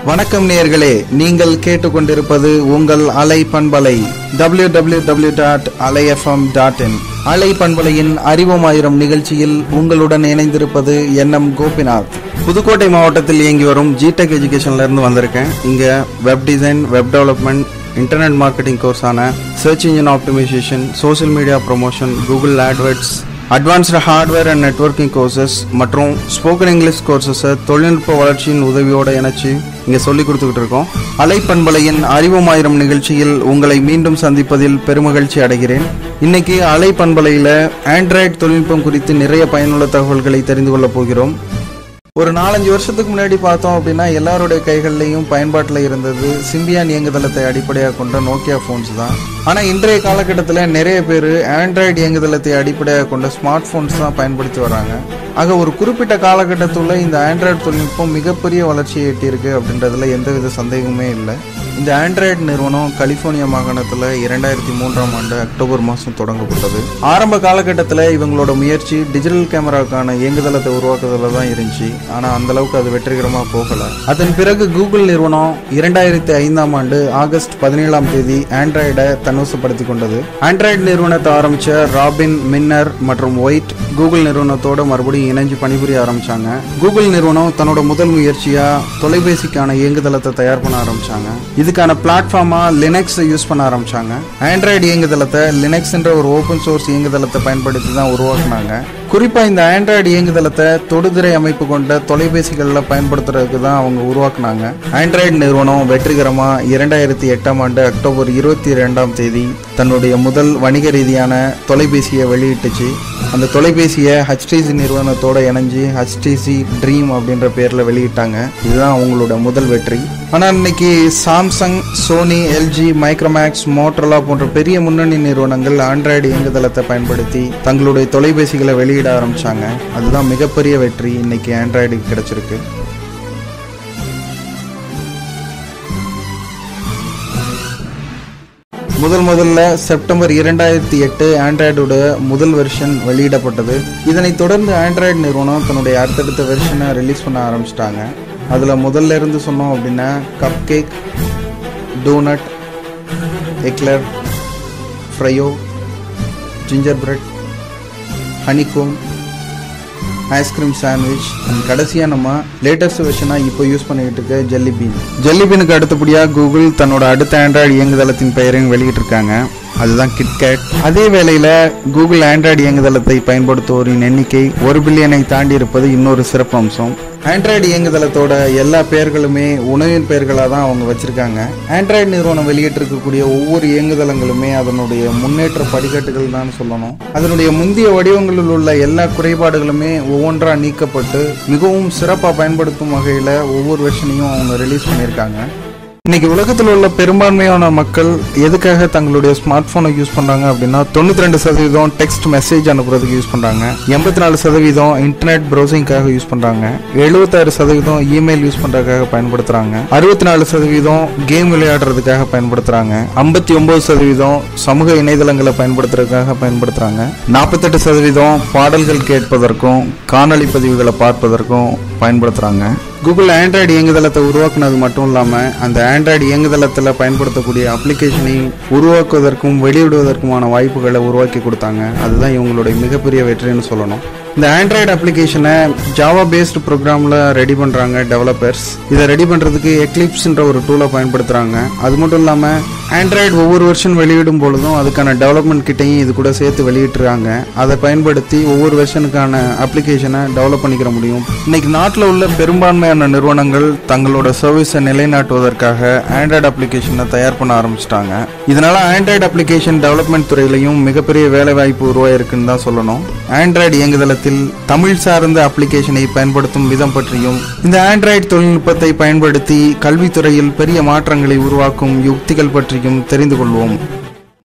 வணக்கம் நேயர்களே நீங்கள் கேட்டுக்கொண்டிருப்பது உங்கள் அலை பண்பலை W W W dot Alai FM dot in அலை பண்பலையின் அறிவோமாயிரம் நிகழ்ச்சியில் உங்களுடன் இணைந்திருப்பது என்எம் கோபிநாத் புதுக்கோட்டை மாவட்டத்தில் இயங்கி வரும் ஜிடெக் எஜுகேஷன்ல இருந்து வந்திருக்கேன் இங்க web design web development internet marketing கோர்ஸான search engine optimisation social media promotion Google AdWords advanced hardware and networking courses மற்றும் ஸ்போக்கன் இங்கிலீஷ் கோர்சஸை தொழில்நுட்ப வளர்ச்சியின் உதவியோடு இணைச்சு இங்கே சொல்லி கொடுத்துக்கிட்டு இருக்கோம் அலைப்பண்பலையின் அறிவுமாயிரம் நிகழ்ச்சியில் உங்களை மீண்டும் சந்திப்பதில் பெருமகிழ்ச்சி அடைகிறேன் இன்னைக்கு அலை பண்பலையில் ஆண்ட்ராய்டு தொழில்நுட்பம் குறித்து நிறைய பயனுள்ள தகவல்களை தெரிந்து கொள்ளப் போகிறோம் ஒரு நாலஞ்சு வருஷத்துக்கு முன்னாடி பார்த்தோம் அப்படின்னா எல்லாருடைய கைகள்லையும் பயன்பாட்டில் இருந்தது சிம்பியான் இயங்குதளத்தை அடிப்படையாக கொண்ட நோக்கியா ஃபோன்ஸ் தான் ஆனால் இன்றைய காலகட்டத்தில் நிறைய பேர் ஆண்ட்ராய்டு இயங்குதளத்தை அடிப்படையாக கொண்ட ஸ்மார்ட் ஃபோன்ஸ் தான் பயன்படுத்தி வராங்க ஆக ஒரு குறிப்பிட்ட காலகட்டத்தில் இந்த ஆண்ட்ராய்டு தொழில்நுட்பம் மிகப்பெரிய வளர்ச்சியை எட்டியிருக்கு அப்படின்றதுல எந்தவித சந்தேகமே இல்லை இந்த ஆண்ட்ராய்டு நிறுவனம் கலிபோர்னியா மாகாணத்தில் இரண்டாயிரத்தி மூன்றாம் ஆண்டு அக்டோபர் மாதம் தொடங்கப்பட்டது ஆரம்ப காலகட்டத்தில் இவங்களோட முயற்சி டிஜிட்டல் கேமராவுக்கான இயங்குதளத்தை உருவாக்குறதுல தான் இருந்துச்சு ஆனால் அந்த அளவுக்கு அது வெற்றிகரமாக போகல அதன் பிறகு கூகுள் நிறுவனம் இரண்டாயிரத்தி ஐந்தாம் ஆண்டு ஆகஸ்ட் பதினேழாம் தேதி ஆண்ட்ராய்டை தன்வசப்படுத்தி கொண்டது ஆண்ட்ராய்டு நிறுவனத்தை ஆரம்பிச்ச ராபின் மின்னர் மற்றும் ஒயிட் கூகுள் நிறுவனத்தோட மறுபடியும் இணைஞ்சு பணிபுரிய ஆரம்பிச்சாங்க கூகுள் நிறுவனம் தன்னோட முதல் முயற்சியா தொலைபேசிக்கான இயங்குதளத்தை தயார் பண்ண ஆரம்பிச்சாங்க இதுக்கான பிளாட்ஃபார்மா லினக்ஸ் யூஸ் பண்ண ஆரம்பிச்சாங்க ஆண்ட்ராய்டு இயங்குதளத்தை லினக்ஸ்ன்ற ஒரு ஓப்பன் சோர்ஸ் இயங்குதளத்தை பயன்படுத்தி தான் உருவாக்குனாங்க குறிப்பா இந்த ஆண்ட்ராய்டு இயங்குதளத்தை தொடுதிரை அமைப்பு கொண்ட தொலைபேசிகளில் பயன்படுத்துறதுக்கு தான் அவங்க உருவாக்குனாங்க ஆண்ட்ராய்டு நிறுவனம் வெற்றிகரமா இரண்டாயிரத்தி எட்டாம் ஆண்டு அக்டோபர் இருபத்தி ரெண்டாம் தேதி தன்னுடைய முதல் வணிக ரீதியான தொலைபேசியை வெளியிட்டுச்சு அந்த தொலைபேசியை ஹச்டிசி நிறுவனத்தோட இணைஞ்சு ஹச்டிசி ட்ரீம் அப்படின்ற பேர்ல வெளியிட்டாங்க இதுதான் அவங்களோட முதல் வெற்றி ஆனா இன்னைக்கு Samsung Sony LG Micromax Motorola போன்ற பெரிய முன்னணி நிறுவனங்கள் ஆண்ட்ராய்டு இயங்குதளத்தை பயன்படுத்தி தங்களுடைய தொலைபேசிகளை வெளியிட ஆரம்பிச்சாங்க அதுதான் மிகப்பெரிய வெற்றி இன்னைக்கு ஆண்ட்ராய்டுக்கு கிடைச்சிருக்கு முதல் முதல்ல செப்டம்பர் இரண்டாயிரத்தி எட்டு ஆண்ட்ராய்டோட முதல் வெர்ஷன் வெளியிடப்பட்டது இதனைத் தொடர்ந்து ஆண்ட்ராய்டு நிறுவனம் தன்னுடைய அடுத்தடுத்த வெர்ஷனை ரிலீஸ் பண்ண ஆரம்பிச்சிட்டாங்க அதில் முதல்ல இருந்து சொன்னோம் அப்படின்னா Cupcake Donut Eclair Froyo Gingerbread Honeycomb Ice Cream Sandwich and கடைசியாக நம்ம லேட்டஸ்ட் வெர்ஷனாக இப்போ யூஸ் பண்ணிக்கிட்டு இருக்க ஜெல்லி பீன் ஜெல்லி பீனுக்கு அடுத்தபடியாக கூகுள் தன்னோட அடுத்த ஆண்ட்ராய்டு இயங்குதளத்தின் பெயரையும் வெளியிட்டிருக்காங்க அதுதான் கிட்கேட் அதே வேளையில் கூகுள் ஆண்ட்ராய்டு இயங்குதளத்தை பயன்படுத்துவோரின் எண்ணிக்கை ஒரு பில்லியனை தாண்டி இருப்பது இன்னொரு சிறப்பு அம்சம் ஆண்ட்ராய்டு இயங்குதளத்தோட எல்லா பெயர்களுமே உணவின் பெயர்களாக தான் அவங்க வச்சிருக்காங்க ஆண்ட்ராய்டு நிறுவனம் வெளியிட்டிருக்கக்கூடிய ஒவ்வொரு இயங்குதளங்களுமே அதனுடைய முன்னேற்ற படிக்கட்டுகள் தான் சொல்லணும் அதனுடைய முந்தைய வடிவங்களில் உள்ள எல்லா குறைபாடுகளுமே ஒவ்வொன்றா நீக்கப்பட்டு மிகவும் சிறப்பாக பயன்படுத்தும் வகையில் ஒவ்வொரு வெர்ஷனையும் அவங்க ரிலீஸ் பண்ணியிருக்காங்க இன்னைக்கு உலகத்தில் உள்ள பெரும்பான்மையான மக்கள் எதுக்காக தங்களுடைய ஸ்மார்ட் போனை யூஸ் பண்றாங்க அப்படின்னா தொண்ணூத்தி ரெண்டு சதவீதம் டெக்ஸ்ட் மெசேஜ் அனுப்புறதுக்கு யூஸ் பண்றாங்க எண்பத்தி நாலு சதவீதம் இன்டர்நெட் ப்ரௌசிங்காக யூஸ் பண்றாங்க எழுபத்தாறு சதவீதம் இமெயில் யூஸ் பண்றதுக்காக பயன்படுத்துறாங்க அறுபத்தி நாலு சதவீதம் கேம் விளையாடுறதுக்காக பயன்படுத்துறாங்க ஐம்பத்தி ஒன்பது சதவீதம் சமூக இணையதளங்களை பயன்படுத்துறதுக்காக பயன்படுத்துறாங்க நாற்பத்தெட்டு சதவீதம் பாடல்கள் கேட்பதற்கும் காணொளி பதிவுகளை பார்ப்பதற்கும் பயன்படுத்துறாங்க கூகுள் ஆண்ட்ராய்டு இயங்குதளத்தை உருவாக்குனது மட்டும் இல்லாமல் அந்த ஆண்ட்ராய்டு இயங்குதளத்தில் பயன்படுத்தக்கூடிய அப்ளிகேஷனை உருவாக்குவதற்கும் வெளியிடுவதற்குமான வாய்ப்புகளை உருவாக்கி கொடுத்தாங்க அதுதான் இவங்களுடைய மிகப்பெரிய வெற்றின்னு சொல்லணும் இந்த ஆண்ட்ராய்டு அப்ளிகேஷனை ஜாவா பேஸ்டு ப்ரோக்ராமில் ரெடி பண்ணுறாங்க டெவலப்பர்ஸ் இதை ரெடி பண்ணுறதுக்கு எக்லிப்ஸ்ன்ற ஒரு டூலை பயன்படுத்துகிறாங்க அது மட்டும் இல்லாமல் ஆண்ட்ராய்டு ஒவ்வொரு வெர்ஷன் வெளியிடும் பொழுதும் அதுக்கான டெவலப்மெண்ட் கிட்டையும் இது கூட சேர்த்து வெளியிட்டுறாங்க அதை பயன்படுத்தி ஒவ்வொரு வெர்ஷனுக்கான அப்ளிகேஷனை டெவலப் பண்ணிக்கிற முடியும் இன்னைக்கு நாட்டில் உள்ள பெரும்பான்மையான நிறுவனங்கள் தங்களோட சர்வீஸை நிலைநாட்டுவதற்காக ஆண்ட்ராய்டு அப்ளிகேஷனை தயார் பண்ண ஆரம்பிச்சிட்டாங்க இதனால ஆண்ட்ராய்டு அப்ளிகேஷன் டெவலப்மெண்ட் துறையிலையும் மிகப்பெரிய வேலை வாய்ப்பு உருவாயிருக்குன்னு தான் சொல்லணும் ஆண்ட்ராய்டு இயங்குதளத்தில் தமிழ் சார்ந்த அப்ளிகேஷனை பயன்படுத்தும் விதம் பற்றியும் இந்த ஆண்ட்ராய்டு தொழில்நுட்பத்தை பயன்படுத்தி கல்வித்துறையில் பெரிய மாற்றங்களை உருவாக்கும் யுக்திகள் பற்றியும் தெரிந்து கொள்வோம்